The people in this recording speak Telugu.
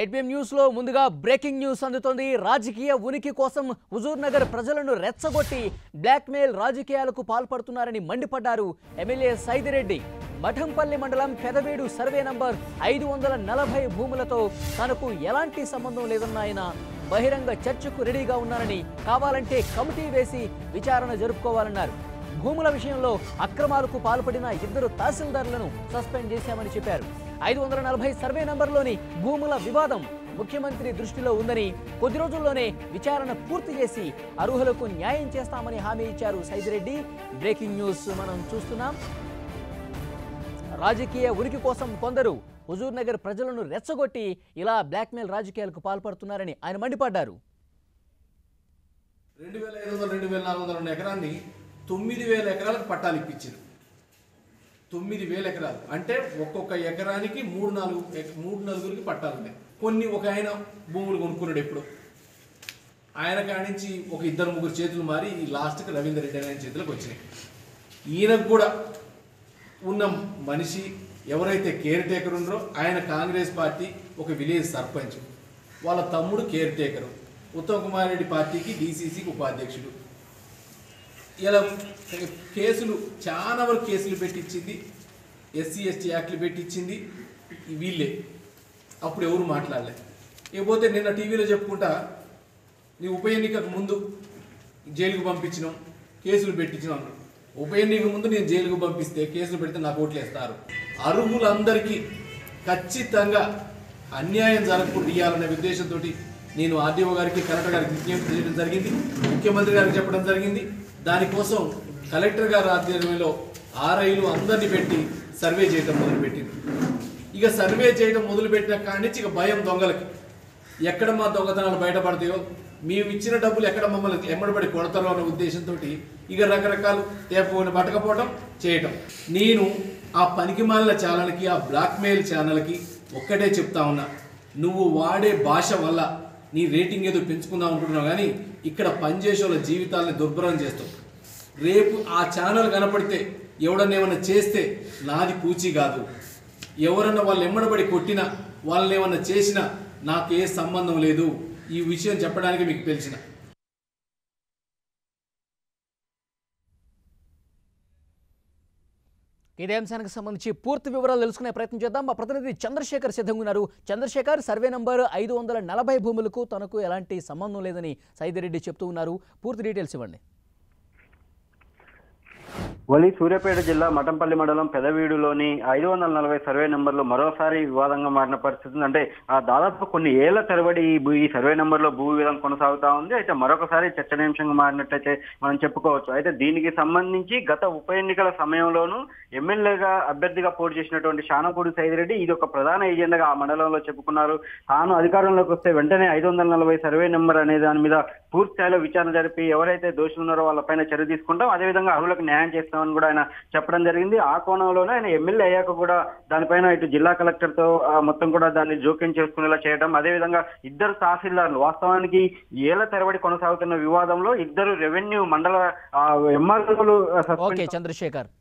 ఎయిట్బిఎం న్యూస్ లో ముందుగా బ్రేకింగ్ న్యూస్ అందుతోంది రాజకీయ ఉనికి కోసం హుజూర్ నగర్ ప్రజలను రెచ్చగొట్టి బ్లాక్మెయిల్ రాజకీయాలకు పాల్పడుతున్నారని మండిపడ్డారు ఎమ్మెల్యే సైదిరెడ్డి మఠంపల్లి మండలం పెదవేడు సర్వే నంబర్ ఐదు వందల నలభై భూములతో తనకు ఎలాంటి సంబంధం లేదన్న ఆయన బహిరంగ చర్చకు రెడీగా ఉన్నారని కావాలంటే కమిటీ వేసి విచారణ జరుపుకోవాలన్నారు భూముల విషయంలో అక్రమాలకు పాల్పడిన ఇద్దరు తహసీల్దారులను సస్పెండ్ చేశామని చెప్పారు ఐదు వందల నలభై సర్వే నంబర్లోని భూముల వివాదం ముఖ్యమంత్రి దృష్టిలో ఉందని కొద్ది రోజుల్లోనే విచారణ పూర్తి చేసి అర్హులకు న్యాయం చేస్తామని హామీ ఇచ్చారు సైదిరెడ్డి బ్రేకింగ్ న్యూస్ మనం చూస్తున్నాం రాజకీయ ఉనికి కోసం కొందరు హుజూర్ నగర్ ప్రజలను రెచ్చగొట్టి ఇలా బ్లాక్మెయిల్ రాజకీయాలకు పాల్పడుతున్నారని ఆయన మండిపడ్డారు రెండు వేల ఐదు వందల రెండు వేల నాలుగు వందల ఉన్న ఎకరాన్ని తొమ్మిది వేల ఎకరాలకు పట్టాలు ఇప్పించారు తొమ్మిది వేల ఎకరాలు అంటే ఒక్కొక్క ఎకరానికి మూడు నాలుగు ఎక- మూడు నలుగురికి పట్టాలు ఉన్నాయి కొన్ని ఒక ఆయన భూములు కొనుక్కున్నాడు ఎప్పుడు ఆయన కానించి ఒక ఇద్దరు ముగ్గురు చేతులు మారి ఈ లాస్ట్కి రవీందర్ రెడ్డి అనే చేతులకు వచ్చినాయి ఈయనకు కూడా ఉన్న మనిషి ఎవరైతే కేర్ టేకర్ ఉన్నారో ఆయన కాంగ్రెస్ పార్టీ ఒక విలేజ్ సర్పంచ్ వాళ్ళ తమ్ముడు కేర్ టేకరు ఉత్తమ్ కుమార్ రెడ్డి పార్టీకి డీసీసీకి ఉపాధ్యక్షుడు ఇలా కేసులు చాలా వరకు కేసులు పెట్టించింది ఎస్సీ ఎస్టీ యాక్ట్లు పెట్టించింది వీళ్ళే అప్పుడు ఎవరు మాట్లాడలే ఇకపోతే నిన్న టీవీలో చెప్పుకుంటా నీ ఉప ఎన్నికకు ముందు జైలుకు పంపించినాం కేసులు పెట్టించినాం అన్నాడు ఉప ఎన్నిక ముందు నేను జైలుకు పంపిస్తే కేసులు పెడితే నాకు ఓట్లు వేస్తారు అర్హులందరికీ ఖచ్చితంగా అన్యాయం జరగకుండా ఇవ్వాలనే ఉద్దేశంతో నేను ఆర్డీఓ గారికి కలెక్టర్ గారికి విజ్ఞప్తి చేయడం జరిగింది ముఖ్యమంత్రి గారికి చెప్పడం జరిగింది దానికోసం కలెక్టర్ గారి ఆధ్వర్యంలో ఆర్ఐలు అందరినీ పెట్టి సర్వే చేయడం మొదలుపెట్టింది ఇక సర్వే చేయడం మొదలుపెట్టిన కాడి నుంచి ఇక భయం దొంగలకి ఎక్కడ మా దొంగతనాలు బయటపడతాయో మేము ఇచ్చిన డబ్బులు ఎక్కడ మమ్మల్ని ఎమ్మడబడి కొడతారో అనే ఉద్దేశంతో ఇక రకరకాలు తేపని పట్టకపోవడం చేయటం నేను ఆ పనికిమాలిన ఛానల్కి ఆ బ్లాక్మెయిల్ ఛానల్కి ఒక్కటే చెప్తా ఉన్నా నువ్వు వాడే భాష వల్ల నీ రేటింగ్ ఏదో పెంచుకుందాం అనుకుంటున్నావు కానీ ఇక్కడ పనిచేసే వాళ్ళ జీవితాలని దుర్భరం చేస్తావు రేపు ఆ ఛానల్ కనపడితే ఎవడన్నా ఏమన్నా చేస్తే నాది పూచి కాదు ఎవరన్నా వాళ్ళు ఎమ్మడబడి కొట్టినా వాళ్ళని ఏమన్నా చేసినా నాకు ఏ సంబంధం లేదు ఈ విషయం చెప్పడానికి మీకు తెలిసిన ఇదే అంశానికి సంబంధించి పూర్తి వివరాలు తెలుసుకునే ప్రయత్నం చేద్దాం మా ప్రతినిధి చంద్రశేఖర్ సిద్ధంగా ఉన్నారు చంద్రశేఖర్ సర్వే నంబర్ ఐదు వందల నలభై భూములకు తనకు ఎలాంటి సంబంధం లేదని సైదిరెడ్డి చెప్తూ ఉన్నారు పూర్తి డీటెయిల్స్ ఇవ్వండి వలి సూర్యాపేట జిల్లా మఠంపల్లి మండలం పెదవీడులోని ఐదు వందల నలభై సర్వే నెంబర్లో మరోసారి వివాదంగా మారిన పరిస్థితి ఉంది. అంటే ఆ దాదాపు కొన్ని ఏళ్ల తరబడి ఈ భూ- ఈ సర్వే నెంబర్లో భూ వివాదం కొనసాగుతా ఉంది అయితే మరొకసారి చర్చనీయాంశంగా మారినట్టయితే మనం చెప్పుకోవచ్చు అయితే దీనికి సంబంధించి గత ఉప ఎన్నికల సమయంలోనూ ఎమ్మెల్యేగా అభ్యర్థిగా పోటీ చేసినటువంటి శానపూడి సైదిరెడ్డి ఇది ఒక ప్రధాన ఎజెండాగా ఆ మండలంలో చెప్పుకున్నారు తాను అధికారంలోకి వస్తే వెంటనే ఐదు వందల నలభై సర్వే నెంబర్ అనే దాని మీద పూర్తి స్థాయిలో విచారణ జరిపి ఎవరైతే దోషులు ఉన్నారో వాళ్ళపైన చర్య తీసుకుంటాం అదేవిధంగా అర్హులకు న్యాయం చేస్తామని కూడా ఆయన చెప్పడం జరిగింది ఆ కోణంలోనే ఆయన ఎమ్మెల్యే అయ్యాక కూడా దానిపైన ఇటు జిల్లా కలెక్టర్ తో ఆ, మొత్తం కూడా దాన్ని జోక్యం చేసుకునేలా చేయడం అదేవిధంగా ఇద్దరు తహసీల్దార్లు వాస్తవానికి ఏళ్ల తరబడి కొనసాగుతున్న వివాదంలో ఇద్దరు రెవెన్యూ మండల ఎంఆర్ఓలు ఓకే చంద్రశేఖర్